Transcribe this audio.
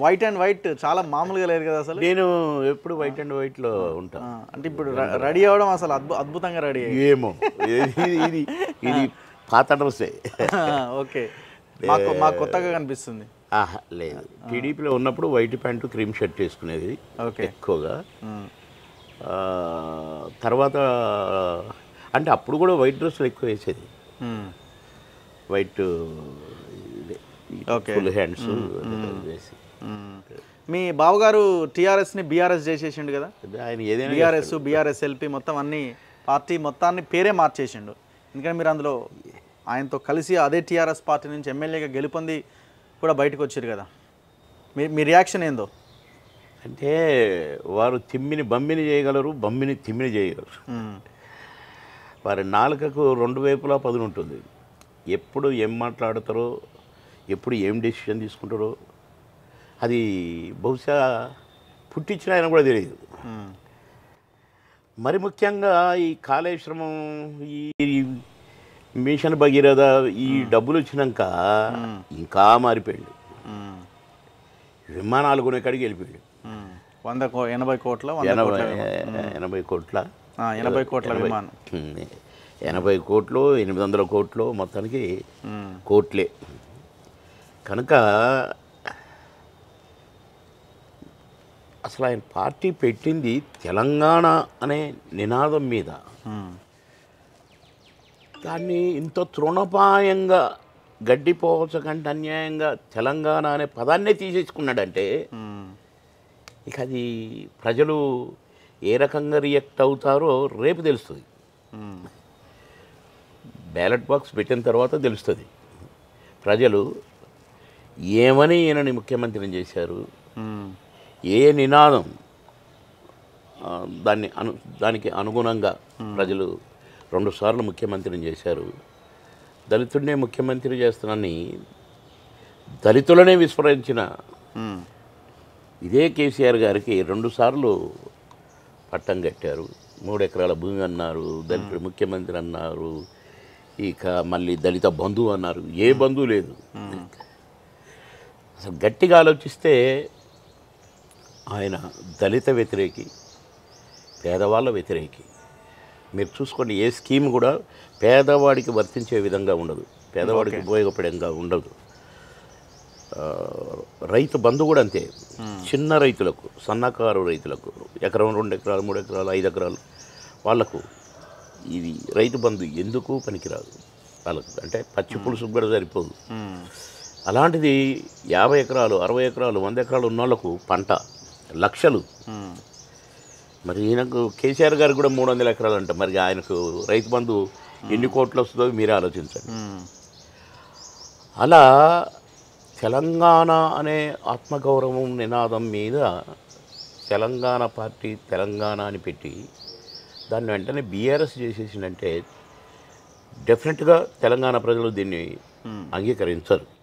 White and white చాలా మామూలుగా లేదు కదా అసలు నేను ఎప్పుడు వైట్ అండ్ వైట్లో ఉంటా ఆ, అంటే ఇప్పుడు ర- రెడీ అవ్వడం అసలు అద్భు అద్భుతంగా రెడీ అయ్యి ఏమో ఇది ఇది ఇది పాత డ్రెస్సే ఓకే మాకు మాకు కొత్తగా కనిపిస్తుంది ఆహా లేదు టీడీపీలో ఉన్నప్పుడు వైట్ ప్యాంటు క్రీమ్ షర్ట్ వేసుకునేది ఓకే ఎక్కువగా ఉమ్, ఆ, తర్వాత అంటే అప్పుడు కూడా వైట్ డ్రెస్సులు ఎక్కువ వేసేది um, white Okay. Full hands వేసి ఉమ్. మీ బావగారు టీఆర్ఎస్ని బీఆర్ఎస్ చేసేసిండు కదా ఆయన ఏదైనా బీఆర్ఎస్ బీఆర్ఎస్ ఎల్పి మొత్తం అన్ని పార్టీ మొత్తాన్ని పేరే మార్చేసిండు ఎందుకంటే మీరు అందులో ఆయనతో కలిసి అదే టీఆర్ఎస్ పార్టీ నుంచి ఎమ్మెల్యేగా గెలుపొంది కూడా బయటకు వచ్చారు కదా మీ మీ రియాక్షన్ ఏందో అంటే వారు తిమ్మిని బమ్మిని చేయగలరు బమ్మిని తిమ్మిని చేయగలరు ఉమ్, వారి నాలుకకు రెండు వైపులా పదును ఉంటుంది ఎప్పుడు ఏం మాట్లాడతారో ఎప్పుడు ఏం డెసిషన్ తీసుకుంటారో అది బహుశా పుట్టించిన ఆయన కూడా తెలియదు ఉమ్, మరి ముఖ్యంగా ఈ కాళేశ్వరం ఈ మిషన్ భగీరథ ఈ డబ్బులు వచ్చినాక ఇంకా మారిపోయాడు ఉమ్, విమానాలు కొనే కాడికి వెళ్ళిపోయాడు ఉమ్. వంద కో ఎనభై కోట్ల వంద ఎనభై కోట్ల ఎనభై కోట్ల ఆ, ఎనభై కోట్ల విమానం ఉమ్, ఎనభై కోట్లు ఎనిమిది వందల కోట్లు మొత్తానికి ఉమ్, కోట్లే కనుక అసలు ఆయన పార్టీ పెట్టింది తెలంగాణ అనే నినాదం మీద ఉమ్, దాన్ని ఇంత తృణపాయంగా గడ్డిపోవచ్చకంటే అన్యాయంగా తెలంగాణ అనే పదాన్నే తీసేసుకున్నాడంటే ఉమ్, ఇక అది ప్రజలు ఏ రకంగా రియాక్ట్ అవుతారో రేపు తెలుస్తుంది ఉమ్, బ్యాలెట్ బాక్స్ పెట్టిన తర్వాత తెలుస్తుంది ప్రజలు ఏమని ఈయనని ముఖ్యమంత్రిని చేశారు ఉమ్, ఏ నినాదం ఆ, దాన్ని అను దానికి అనుగుణంగా ప్రజలు రెండుసార్లు ముఖ్యమంత్రిని చేశారు దళితుడినే ముఖ్యమంత్రి చేస్తున్నానని దళితులనే విస్మరించిన ఉమ్, ఇదే కేసీఆర్ గారికి రెండుసార్లు పట్టం కట్టారు మూడు ఎకరాల భూమి అన్నారు దళితుడు ముఖ్యమంత్రి అన్నారు ఇక మళ్ళీ దళిత బంధువు అన్నారు ఏ బంధువు లేదు అసలు గట్టిగా ఆలోచిస్తే ఆయన దళిత వ్యతిరేకి పేదవాళ్ళ వ్యతిరేకి మీరు చూసుకోండి ఏ స్కీమ్ కూడా పేదవాడికి వర్తించే విధంగా ఉండదు పేదవాడికి ఉపయోగపడేంగా ఉండదు ఆ, రైతు బంధు కూడా అంతే చిన్న రైతులకు సన్నకారు రైతులకు ఎకరం రెండు ఎకరాలు మూడు ఎకరాలు ఐదు ఎకరాలు వాళ్ళకు ఇది రైతు బంధు ఎందుకు పనికిరాదు వాళ్ళకు అంటే పచ్చి పులుసు కూడా సరిపోదు ఉమ్, అలాంటిది యాభై ఎకరాలు అరవై ఎకరాలు వంద ఎకరాలు ఉన్న వాళ్ళకు పంట లక్షలు ఉమ్, మరి ఈయనకు కేసీఆర్ గారికి కూడా మూడు వందల ఎకరాలు అంట మరి ఆయనకు రైతు బంధు ఎన్ని కోట్లు వస్తుందో మీరే ఆలోచించండి ఉమ్, అలా తెలంగాణ అనే ఆత్మగౌరవం నినాదం మీద తెలంగాణ పార్టీ తెలంగాణ అని పెట్టి దాన్ని వెంటనే బీఆర్ఎస్ చేసేసిందంటే డెఫినెట్గా తెలంగాణ ప్రజలు దీన్ని అంగీకరించరు